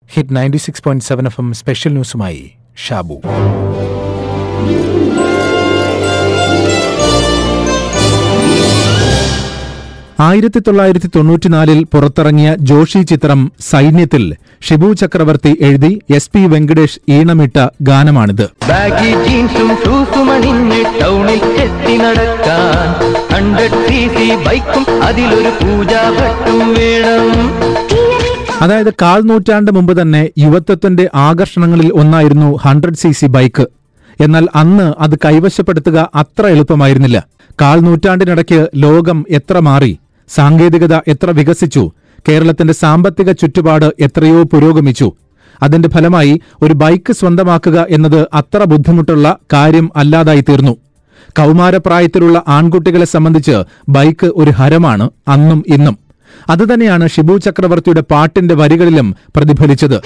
Hit ninety six point seven F M special ന്യൂസുമായി ഷാബു ആയിരത്തി തൊള്ളായിരത്തി തൊണ്ണൂറ്റിനാലിൽ പുറത്തിറങ്ങിയ ജോഷി ചിത്രം സൈന്യത്തിൽ ഷിബു ചക്രവർത്തി എഴുതി എസ് പി വെങ്കടേഷ് ഈണമിട്ട ഗാനമാണിത് ബാഗി ജീൻസും ഷൂസും അണിഞ്ഞ് ടൗണിൽ എത്തി നടക്കാൻ ഹൺഡ്രഡ് സി സി ബൈക്കും അതിലൊരു പൂജാഭട്ടും വേണം അതായത് കാൽ നൂറ്റാണ്ട് മുമ്പ് തന്നെ യുവത്വത്തിന്റെ ആകർഷണങ്ങളിൽ ഒന്നായിരുന്നു ഹൺഡ്രഡ് സി സി ബൈക്ക് എന്നാൽ അന്ന് അത് കൈവശപ്പെടുത്തുക അത്ര എളുപ്പമായിരുന്നില്ല കാൽ നൂറ്റാണ്ടിനിടയ്ക്ക് ലോകം എത്ര മാറി സാങ്കേതികത എത്ര വികസിച്ചു കേരളത്തിന്റെ സാമ്പത്തിക ചുറ്റുപാട് എത്രയോ പുരോഗമിച്ചു അതിന്റെ ഫലമായി ഒരു ബൈക്ക് സ്വന്തമാക്കുക എന്നത് അത്ര ബുദ്ധിമുട്ടുള്ള കാര്യം അല്ലാതായി തീർന്നു കൗമാരപ്രായത്തിലുള്ള ആൺകുട്ടികളെ സംബന്ധിച്ച് ബൈക്ക് ഒരു ഹരമാണ് അന്നും ഇന്നും അതുതന്നെയാണ് ഷിബു ചക്രവർത്തിയുടെ പാട്ടിന്റെ വരികളിലും പ്രതിഫലിച്ചത്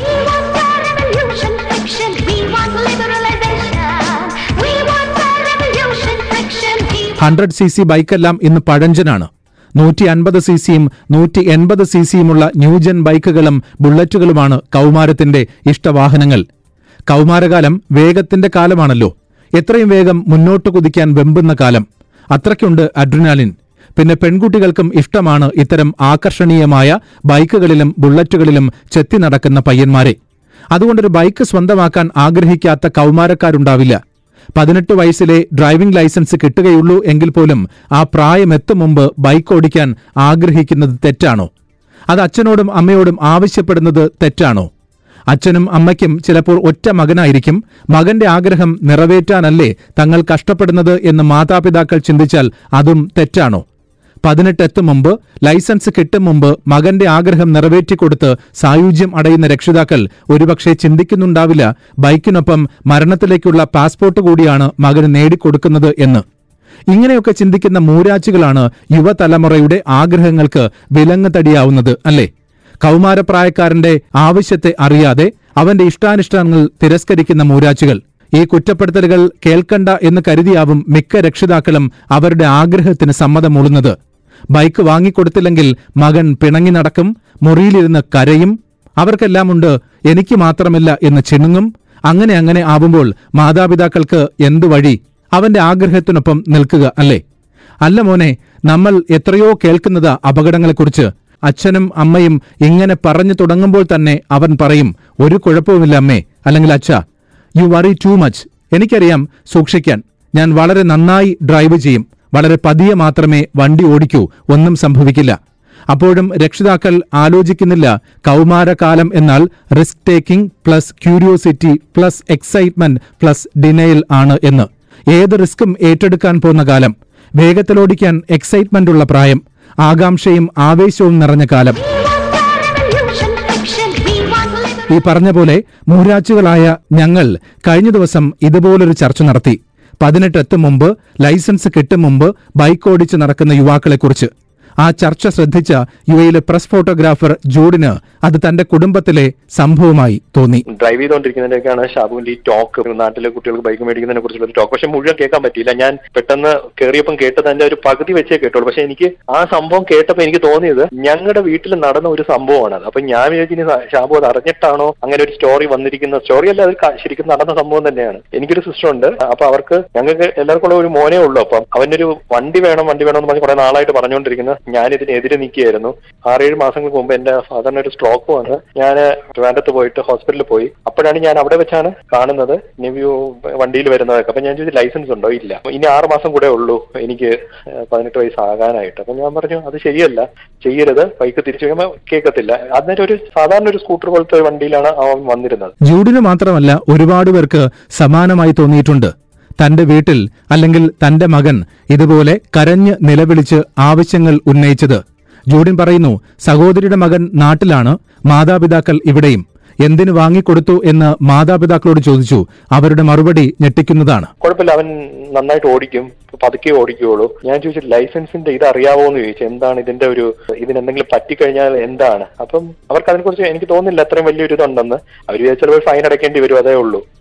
We want a revolution, fiction. We want liberalization. We want a revolution, fiction. We hundred C C ബൈക്കെല്ലാം ഇന്ന് പഴഞ്ചനാണ് നൂറ്റി അൻപത് സി സിയും നൂറ്റി എൺപത് സി സിയുമുള്ള ന്യൂജൻ ബൈക്കുകളും ബുള്ളറ്റുകളുമാണ് കൗമാരത്തിന്റെ ഇഷ്ടവാഹനങ്ങൾ കൗമാരകാലം വേഗത്തിന്റെ കാലമാണല്ലോ എത്രയും വേഗം മുന്നോട്ട് കുതിക്കാൻ വെമ്പുന്ന കാലം അത്രയ്ക്കുണ്ട് അഡ്രിനാലിൻ പിന്നെ പെൺകുട്ടികൾക്കും ഇഷ്ടമാണ് ഇത്തരം ആകർഷണീയമായ ബൈക്കുകളിലും ബുള്ളറ്റുകളിലും ചെത്തി നടക്കുന്ന പയ്യന്മാരെ അതുകൊണ്ടൊരു ബൈക്ക് സ്വന്തമാക്കാൻ ആഗ്രഹിക്കാത്ത കൗമാരക്കാരുണ്ടാവില്ല പതിനെട്ട് വയസ്സിലെ ഡ്രൈവിംഗ് ലൈസൻസ് കിട്ടുകയുള്ളൂ എങ്കിൽ പോലും ആ പ്രായമെത്തും മുമ്പ് ബൈക്ക് ഓടിക്കാൻ ആഗ്രഹിക്കുന്നത് തെറ്റാണോ അത് അച്ഛനോടും അമ്മയോടും ആവശ്യപ്പെടുന്നത് തെറ്റാണോ അച്ഛനും അമ്മയ്ക്കും ചിലപ്പോൾ ഒറ്റ മകനായിരിക്കും മകന്റെ ആഗ്രഹം നിറവേറ്റാനല്ലേ തങ്ങൾ കഷ്ടപ്പെടുന്നത് എന്ന് മാതാപിതാക്കൾ ചിന്തിച്ചാൽ അതും തെറ്റാണോ പതിനെട്ട് എത്തും മുമ്പ് ലൈസൻസ് കിട്ടും മുമ്പ് മകന്റെ ആഗ്രഹം നിറവേറ്റിക്കൊടുത്ത് സായുജ്യം അടയുന്ന രക്ഷിതാക്കൾ ഒരുപക്ഷെ ചിന്തിക്കുന്നുണ്ടാവില്ല ബൈക്കിനൊപ്പം മരണത്തിലേക്കുള്ള പാസ്പോർട്ട് കൂടിയാണ് മകന് നേടിക്കൊടുക്കുന്നത് എന്ന് ഇങ്ങനെയൊക്കെ ചിന്തിക്കുന്ന മൂരാച്ചികളാണ് യുവതലമുറയുടെ ആഗ്രഹങ്ങൾക്ക് വിലങ്ങ് തടിയാവുന്നത് അല്ലേ കൗമാരപ്രായക്കാരന്റെ ആവശ്യത്തെ അറിയാതെ അവന്റെ ഇഷ്ടാനിഷ്ടങ്ങൾ തിരസ്കരിക്കുന്ന മൂരാച്ചികൾ ഈ കുറ്റപ്പെടുത്തലുകൾ കേൾക്കണ്ട എന്ന് കരുതിയാവും മിക്ക രക്ഷിതാക്കളും അവരുടെ ആഗ്രഹത്തിന് സമ്മതമൂളുന്നത് ബൈക്ക് വാങ്ങിക്കൊടുത്തില്ലെങ്കിൽ മകൻ പിണങ്ങി നടക്കും മുറിയിലിരുന്ന് കരയും അവർക്കെല്ലാമുണ്ട് എനിക്ക് മാത്രമല്ല എന്ന് ചിണുങ്ങും അങ്ങനെ അങ്ങനെ ആവുമ്പോൾ മാതാപിതാക്കൾക്ക് എന്തു വഴി അവന്റെ ആഗ്രഹത്തിനൊപ്പം നിൽക്കുക അല്ലേ അല്ല മോനെ നമ്മൾ എത്രയോ കേൾക്കുന്നത് അപകടങ്ങളെക്കുറിച്ച് അച്ഛനും അമ്മയും ഇങ്ങനെ പറഞ്ഞു തുടങ്ങുമ്പോൾ തന്നെ അവൻ പറയും ഒരു കുഴപ്പവുമില്ല അമ്മേ അല്ലെങ്കിൽ അച്ഛ യു വറി ടു മച്ച് എനിക്കറിയാം സൂക്ഷിക്കാൻ ഞാൻ വളരെ നന്നായി ഡ്രൈവ് ചെയ്യും വളരെ പതിയെ മാത്രമേ വണ്ടി ഓടിക്കൂ ഒന്നും സംഭവിക്കില്ല അപ്പോഴും രക്ഷിതാക്കൾ ആലോചിക്കുന്നില്ല കൗമാരകാലം എന്നാൽ risk taking plus curiosity plus excitement plus denial ആണ് എന്ന് ഏത് റിസ്ക്കും ഏറ്റെടുക്കാൻ പോകുന്ന കാലം വേഗത്തിലോടിക്കാൻ എക്സൈറ്റ്മെന്റ് ഉള്ള പ്രായം ആകാംക്ഷയും ആവേശവും നിറഞ്ഞ കാലം want a revolution, fiction. We want liberalization. ഈ പറഞ്ഞ പോലെ മൂരാച്ചുകളായ ഞങ്ങൾ കഴിഞ്ഞ ദിവസം ഇതുപോലൊരു ചർച്ച നടത്തി പതിനെട്ട് എത്തും മുമ്പ് ലൈസൻസ് കിട്ടും മുമ്പ് ബൈക്ക് ഓടിച്ച് നടക്കുന്ന യുവാക്കളെക്കുറിച്ച് ആ ചർച്ച ശ്രദ്ധിച്ച യു എയിലെ പ്രസ് ഫോട്ടോഗ്രാഫർ ജൂഡിന് അത് തന്റെ കുടുംബത്തിലെ സംഭവമായി തോന്നി ഡ്രൈവ് ചെയ്തുകൊണ്ടിരിക്കുന്നതിന്റെയൊക്കെയാണ് ഷാബുവിന്റെ ഈ ടോക്ക് നാട്ടിലെ കുട്ടികൾക്ക് ബൈക്ക് മേടിക്കുന്നതിനെ കുറിച്ചുള്ള ഒരു ടോക്ക് പക്ഷെ മുഴുവൻ കേൾക്കാൻ പറ്റിയില്ല ഞാൻ പെട്ടെന്ന് കയറിയപ്പം കേട്ടത് അതിന്റെ ഒരു പകുതി വെച്ചേ കേട്ടുള്ളൂ പക്ഷെ എനിക്ക് ആ സംഭവം കേട്ടപ്പോൾ എനിക്ക് തോന്നിയത് ഞങ്ങളുടെ വീട്ടിൽ നടന്ന ഒരു സംഭവമാണ് അത് അപ്പൊ ഞാൻ വിചാരിച്ചു ഇനി ഷാബു അത് അറിഞ്ഞിട്ടാണോ അങ്ങനെ ഒരു സ്റ്റോറി വന്നിരിക്കുന്ന സ്റ്റോറി അല്ല അത് ക- ശരിക്കും നടന്ന സംഭവം തന്നെയാണ് എനിക്കൊരു സിസ്റ്റർ ഉണ്ട് അപ്പൊ അവർക്ക് ഞങ്ങൾക്ക് എല്ലാവർക്കും ഉള്ള ഒരു മോനേ ഉള്ളൂ അപ്പം അവനൊരു വണ്ടി വേണം വണ്ടി വേണം എന്ന് പറഞ്ഞ് കുറെ നാളായിട്ട് പറഞ്ഞുകൊണ്ടിരിക്കുന്നത് ഞാൻ ഇതിനെതിരെ നിൽക്കുകയായിരുന്നു ആറേഴ് മാസങ്ങൾക്ക് മുമ്പ് എന്റെ ഫാദറിന് ഒരു സ്ട്രോക്ക് വന്ന് ഞാൻ ട്രിവാൻഡത്ത് പോയിട്ട് ഹോസ്പിറ്റലിൽ പോയി അപ്പോഴാണ് ഞാൻ അവിടെ വെച്ചാണ് കാണുന്നത് നെവ്യൂ വണ്ടിയിൽ വരുന്നതൊക്കെ അപ്പൊ ഞാൻ ചോദിച്ചു ലൈസൻസ് ഉണ്ടോ ഇല്ല ഇനി ആറ് മാസം കൂടെ ഉള്ളൂ എനിക്ക് ഏഹ്, പതിനെട്ട് വയസ്സാകാനായിട്ട് അപ്പൊ ഞാൻ പറഞ്ഞു അത് ശരിയല്ല ചെയ്യരുത് ബൈക്ക് തിരിച്ചു കഴിയുമ്പോൾ കേൾക്കത്തില്ല അന്നേരം ഒരു സാധാരണ ഒരു സ്കൂട്ടർ പോലത്തെ ഒരു വണ്ടിയിലാണ് അവൻ വന്നിരുന്നത് ജൂഡിന് മാത്രമല്ല ഒരുപാട് പേർക്ക് സമാനമായി തോന്നിയിട്ടുണ്ട് തന്റെ വീട്ടിൽ അല്ലെങ്കിൽ തന്റെ മകൻ ഇതുപോലെ കരഞ്ഞ് നിലവിളിച്ച് ആവശ്യങ്ങൾ ഉന്നയിച്ചത് ജൂഡിൻ പറയുന്നു സഹോദരിയുടെ മകൻ നാട്ടിലാണ് മാതാപിതാക്കൾ ഇവിടെയും എന്തിനു വാങ്ങിക്കൊടുത്തു എന്ന് മാതാപിതാക്കളോട് ചോദിച്ചു അവരുടെ മറുപടി ഞെട്ടിക്കുന്നതാണ് കുഴപ്പമില്ല അവൻ നന്നായിട്ട് ഓടിക്കും പതുക്കെ ഓടിക്കുകയുള്ളൂ ഞാൻ ചോദിച്ചു ലൈസൻസിന്റെ ഇത് അറിയാവോ എന്ന് ചോദിച്ചു എന്താണ് ഇതിന്റെ ഒരു ഇതിനെന്തെങ്കിലും പറ്റിക്കഴിഞ്ഞാൽ എന്താണ് അപ്പം അവർക്ക് അതിനെക്കുറിച്ച് എനിക്ക് തോന്നുന്നില്ല അത്രയും വലിയൊരു ഇതുണ്ടെന്ന് അവർ വിചാരിച്ചാൽ ഫൈൻ അടയ്ക്കേണ്ടി വരും അതേ ഉള്ളൂ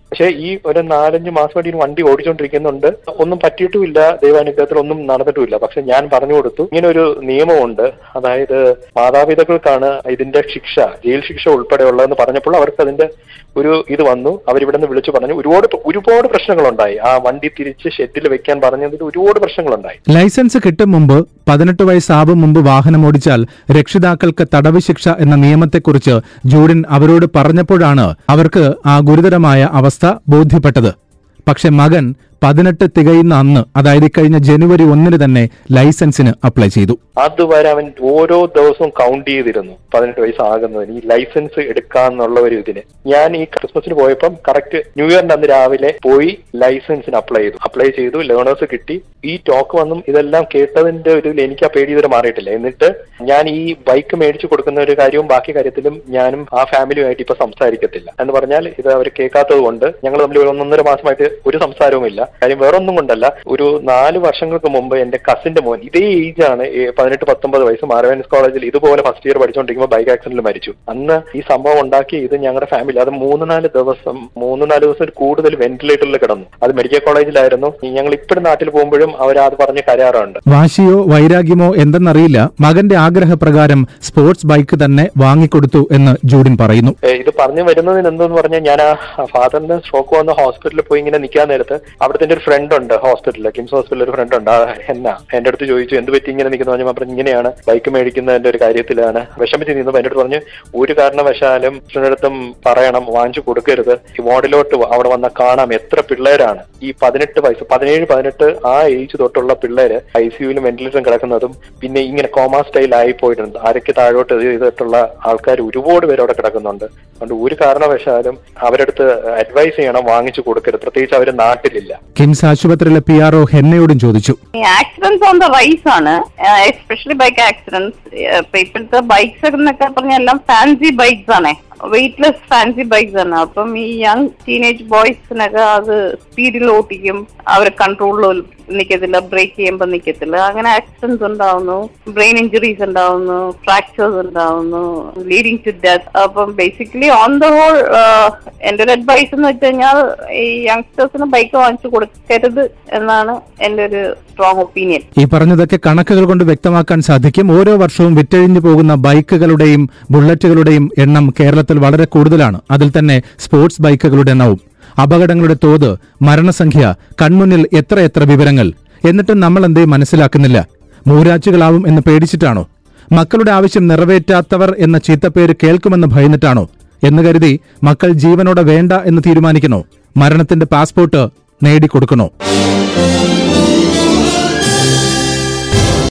പക്ഷേ ഈ ഒരു നാലഞ്ച് മാസമായിട്ട് ഈ വണ്ടി ഓടിച്ചുകൊണ്ടിരിക്കുന്നുണ്ട് ഒന്നും പറ്റിയിട്ടുമില്ല ദൈവാനുഗ്രഹത്തിൽ ഒന്നും നടന്നിട്ടുമില്ല പക്ഷെ ഞാൻ പറഞ്ഞു കൊടുത്തു ഇങ്ങനെ ഒരു നിയമമുണ്ട് അതായത് മാതാപിതാക്കൾക്കാണ് ഇതിന്റെ ശിക്ഷ ജയിൽ ശിക്ഷ ഉൾപ്പെടെയുള്ളതെന്ന് പറഞ്ഞപ്പോൾ അവർക്ക് അതിന്റെ ഒരു ഇത് വന്നു അവരിവിടെ നിന്ന് വിളിച്ചു പറഞ്ഞു ഒരുപാട് ഒരുപാട് പ്രശ്നങ്ങളുണ്ടായി ആ വണ്ടി തിരിച്ച് ഷെഡിൽ വെക്കാൻ പറഞ്ഞതിൽ ഒരുപാട് പ്രശ്നങ്ങളുണ്ടായി ലൈസൻസ് കിട്ടും മുമ്പ് പതിനെട്ട് വയസ്സാവും മുമ്പ് വാഹനം ഓടിച്ചാൽ രക്ഷിതാക്കൾക്ക് തടവ് ശിക്ഷ എന്ന നിയമത്തെക്കുറിച്ച് ജൂഡിൻ അവരോട് പറഞ്ഞപ്പോഴാണ് അവർക്ക് ആ ഗുരുതരമായ അവസ്ഥ ബോധ്യപ്പെട്ടത് പക്ഷെ മകൻ പതിനെട്ട് തികയുന്ന അന്ന് അതായത് ഇക്കഴിഞ്ഞ ജനുവരി ഒന്നിന് തന്നെ ലൈസൻസിന് അപ്ലൈ ചെയ്തു അതുവരെ അവൻ ഓരോ ദിവസവും കൗണ്ട് ചെയ്തിരുന്നു പതിനെട്ട് വയസ്സാകുന്നതിന് ഈ ലൈസൻസ് എടുക്കാന്നുള്ള ഒരു ഇതിന് ഞാൻ ഈ ക്രിസ്മസിന് പോയപ്പം കറക്റ്റ് ന്യൂ ഇയറിന്റെ അന്ന് രാവിലെ പോയി ലൈസൻസിന് അപ്ലൈ ചെയ്തു അപ്ലൈ ചെയ്തു ലേണേഴ്സ് കിട്ടി ഈ ടോക്ക് വന്നും ഇതെല്ലാം കേട്ടതിന്റെ ഒരു ഇതിൽ എനിക്ക് ആ പേടി ഇതുവരെ മാറിയിട്ടില്ല എന്നിട്ട് ഞാൻ ഈ ബൈക്ക് മേടിച്ചു കൊടുക്കുന്ന ഒരു കാര്യവും ബാക്കി കാര്യത്തിലും ഞാനും ആ ഫാമിലിയുമായിട്ട് ഇപ്പൊ സംസാരിക്കത്തില്ല എന്ന് പറഞ്ഞാൽ ഇത് അവർ കേൾക്കാത്തത് കൊണ്ട് ഞങ്ങൾ തമ്മിൽ ഒരു ഒന്നൊന്നര മാസമായിട്ട് ഒരു സംസാരവുമില്ല കാര്യം വേറൊന്നും കൊണ്ടല്ല ഒരു നാല് വർഷങ്ങൾക്ക് മുമ്പ് എന്റെ കസിന്റെ മോൻ ഇതേ ഏജ് ആണ് ഈ പതിനെട്ട് പത്തൊമ്പത് വയസ്സ് മാരവേൻസ് കോളേജിൽ ഇതുപോലെ ഫസ്റ്റ് ഇയർ പഠിച്ചുകൊണ്ടിരിക്കുമ്പോൾ ബൈക്ക് ആക്സിഡന്റിൽ മരിച്ചു അന്ന് ഈ സംഭവം ഉണ്ടാക്കി ഇത് ഞങ്ങളുടെ ഫാമിലി അത് മൂന്ന് നാല് ദിവസം മൂന്ന് നാല് ദിവസം കൂടുതൽ വെന്റിലേറ്ററിൽ കിടന്നു അത് മെഡിക്കൽ കോളേജിലായിരുന്നു ഞങ്ങൾ ഇപ്പോഴും നാട്ടിൽ പോകുമ്പോഴും അവർ അത് പറഞ്ഞ് കരാറുണ്ട് വാശിയോ വൈരാഗ്യമോ എന്തെന്നറിയില്ല മകന്റെ ആഗ്രഹപ്രകാരം സ്പോർട്സ് ബൈക്ക് തന്നെ വാങ്ങിക്കൊടുത്തു എന്ന് ജൂഡിൻ പറയുന്നു ഏ, ഇത് പറഞ്ഞു വരുന്നതിന് എന്തെന്ന് പറഞ്ഞാൽ ഞാൻ ആ ഫാദറിന് സ്ട്രോക്ക് വന്ന ഹോസ്പിറ്റലിൽ പോയി ഇങ്ങനെ നിൽക്കാൻ നേരത്ത് അവിടുത്തെ എൻ്റെ ഒരു ഫ്രണ്ട് ഉണ്ട് ഹോസ്പിറ്റലിൽ കിംസ് ഹോസ്പിറ്റലിൽ ഒരു ഫ്രണ്ട് ഉണ്ട് ആ എന്നാ എന്റെ അടുത്ത് ചോദിച്ചു എന്ത് പറ്റി ഇങ്ങനെ നിൽക്കുന്ന പറഞ്ഞാൽ പറഞ്ഞു ഇങ്ങനെയാണ് ബൈക്ക് മേടിക്കുന്നതിന്റെ ഒരു കാര്യത്തിലാണ് വിഷമിച്ച് നിന്നപ്പോൾ എൻ്റെ അടുത്ത് പറഞ്ഞു ഒരു കാരണവശാലും അടുത്തും പറയണം വാങ്ങിച്ചു കൊടുക്കരുത് ഈ വാർഡിലോട്ട് അവിടെ വന്ന കാണാം എത്ര പിള്ളേരാണ് ഈ പതിനെട്ട് വയസ്സ് പതിനേഴ് പതിനെട്ട് ആ ഏജ് തൊട്ടുള്ള പിള്ളേര് ഐ സിയുവിലും വെന്റിലേറ്ററും കിടക്കുന്നതും പിന്നെ ഇങ്ങനെ കോമാ സ്റ്റൈൽ ആയി പോയിട്ടുണ്ട് അരയ്ക്ക് താഴോട്ട് ഇത് ചെയ്തിട്ടുള്ള ആൾക്കാർ ഒരുപാട് പേര് അവിടെ കിടക്കുന്നുണ്ട് അതുകൊണ്ട് ഒരു കാരണവശാലും അവരടുത്ത് അഡ്വൈസ് ചെയ്യണം വാങ്ങിച്ചു കൊടുക്കരുത് പ്രത്യേകിച്ച് അവർ നാട്ടിലില്ല കിംസ് ആശുപത്രിയിലെ പി ആർ ഒ ഹെന്നയോടും ചോദിച്ചു ആക്സിഡൻസ് ഓൺ ദ റൈസ് ആണ് എസ്പെഷ്യലി ബൈക്ക് ആക്സിഡൻസ് ഇപ്പൊ ഇപ്പോഴത്തെ ബൈക്സ് എന്നൊക്കെ പറഞ്ഞ എല്ലാം ഫാൻസി ബൈക്സ് ആണ് വെയിറ്റ്ലെസ് ഫാൻസി ബൈക്സ് ആണ് അപ്പം ഈ യങ് ടീനേജ് ബോയ്സിനൊക്കെ അത് സ്പീഡിൽ ഓട്ടിക്കും അവർ കൺട്രോളിൽ നിൽക്കത്തില്ല ബ്രേക്ക് ചെയ്യുമ്പോൾ നിൽക്കത്തില്ല അങ്ങനെ ആക്സിഡൻസ് ഉണ്ടാവുന്നു ബ്രെയിൻ ഇഞ്ചുറീസ് ഉണ്ടാവുന്നു ഫ്രാക്ചേഴ്സ് ഉണ്ടാവുന്നു ലീഡിങ് ടു ഡെത്ത് അപ്പം ബേസിക്കലി ഓൺ ദ ഹോൾ എന്റെ ഒരു അഡ്വൈസ് എന്ന് വെച്ച് കഴിഞ്ഞാൽ ഈ യങ്സ്റ്റേഴ്സിന് ബൈക്ക് വാങ്ങിച്ചു കൊടുക്കരുത് എന്നാണ് എന്റെ ഒരു സ്ട്രോങ് ഒപ്പീനിയൻ ഈ പറഞ്ഞതൊക്കെ കണക്കുകൾ കൊണ്ട് വ്യക്തമാക്കാൻ സാധിക്കും ഓരോ വർഷവും വിറ്റഴിഞ്ഞു പോകുന്ന ബൈക്കുകളുടെയും ബുള്ളറ്റുകളുടെയും എണ്ണം കേരളത്തിൽ വളരെ കൂടുതലാണ് അതിൽ തന്നെ സ്പോർട്സ് ബൈക്കുകളുടെ എണ്ണവും അപകടങ്ങളുടെ തോത് മരണസംഖ്യ കൺമുന്നിൽ എത്ര എത്ര വിവരങ്ങൾ എന്നിട്ടും നമ്മൾ എന്തേ മനസ്സിലാക്കുന്നില്ല മൂരാച്ചുകളാവും എന്ന് പേടിച്ചിട്ടാണോ മക്കളുടെ ആവശ്യം നിറവേറ്റാത്തവർ എന്ന ചീത്തപ്പേര് കേൾക്കുമെന്ന് ഭയന്നിട്ടാണോ എന്ന് കരുതി മക്കൾ ജീവനോടെ വേണ്ട എന്ന് തീരുമാനിക്കണോ മരണത്തിന്റെ പാസ്പോർട്ട് നേടിക്കൊടുക്കണോ